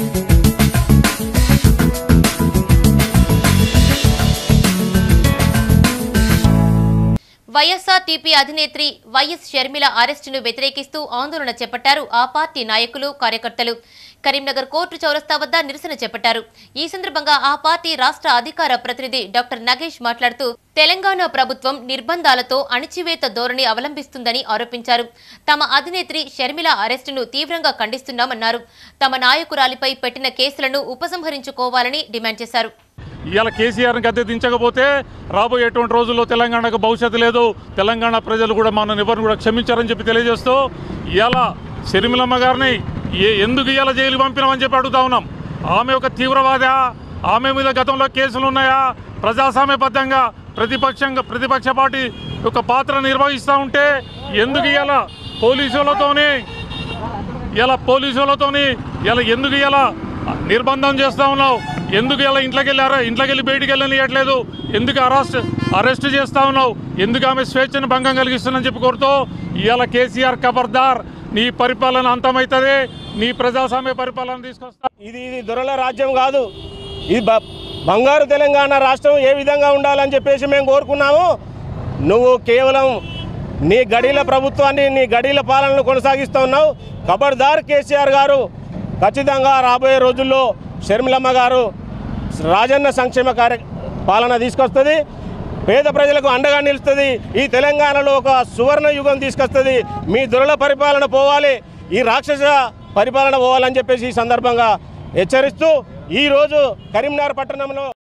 YSRTP అధినేత్రి YS Sharmila అరెస్టును వ్యతిరేకిస్తూ ఆందోళన చేపట్టారు ఆ పార్టీ నాయకులు కార్యకర్తలు కరీంనగర్ కోర్టు చౌరస్తా వద్ద నిరసన చేపట్టారు ఈ సందర్భంగా ఆ పార్టీ రాష్ట్ర అధికార ప్రతినిధి డాక్టర్ నగేష్ మాట్లాడుతూ తెలంగాణ ప్రభుత్వం నిర్బంధాలతో అణిచివేత ధోరణి అవలంబిస్తుందని ఆరోపించారు తమ అధినేత్రి షర్మిల అరెస్టును తీవ్రంగా ఖండిస్తున్నామన్నారు తమ నాయకురాలిపై పెట్టిన కేసులను ఉపసంహరించుకోవాలని డిమాండ్ చేశారు ఇవాళ కేసీఆర్ని గద్దె దించకపోతే రాబోయేటువంటి రోజుల్లో తెలంగాణకు భవిష్యత్తు లేదు తెలంగాణ ప్రజలు కూడా మన ఎవరిని కూడా క్షమించారని చెప్పి తెలియజేస్తూ ఇవాళ షర్మిలమ్మ గారిని ఏ ఎందుకు ఇవాళ జైలుకి పంపినామని చెప్పి అడుగుతా ఉన్నాం ఆమె ఒక తీవ్రవాద ఆమె మీద గతంలో కేసులు ఉన్నాయా ప్రజాస్వామ్యబద్ధంగా ప్రతిపక్షంగా ప్రతిపక్ష పార్టీ యొక్క పాత్ర నిర్వహిస్తూ ఉంటే ఎందుకు ఇవాళ పోలీసులతోని ఇలా పోలీసులతోని ఇలా ఎందుకు ఇలా నిర్బంధం చేస్తా ఉన్నావు ఎందుకు ఇలా ఇంట్లోకి వెళ్ళారా ఇంట్లోకి వెళ్ళి బయటికి వెళ్ళనియట్లేదు ఎందుకు అరెస్ట్ అరెస్ట్ చేస్తా ఉన్నావు ఎందుకు ఆమె స్వేచ్ఛను భంగం కలిగిస్తుందని చెప్పి కోరుతూ ఇవాళ కేసీఆర్ ఖబర్దార్ నీ పరిపాలన అంతమవుతుంది నీ ప్రజాస్వామ్య పరిపాలన తీసుకొస్తా ఇది ఇది దొరల రాజ్యం కాదు ఇది బ- బంగారు తెలంగాణ రాష్ట్రం ఏ విధంగా ఉండాలని చెప్పేసి మేము కోరుకున్నాము నువ్వు కేవలం నీ గడీల ప్రభుత్వాన్ని నీ గడీల పాలనను కొనసాగిస్తూ ఉన్నావు ఖబర్దార్ కేసీఆర్ గారు ఖచ్చితంగా రాబోయే రోజుల్లో షర్మిలమ్మ గారు రాజన్న సంక్షేమ కార్య పాలన తీసుకొస్తుంది పేద ప్రజలకు అండగా నిలుస్తుంది ఈ తెలంగాణలో ఒక సువర్ణ యుగం తీసుకొస్తుంది మీ దురల పరిపాలన పోవాలి ఈ రాక్షస పరిపాలన పోవాలని చెప్పేసి ఈ సందర్భంగా హెచ్చరిస్తూ ఈరోజు కరీంనగర్ పట్టణంలో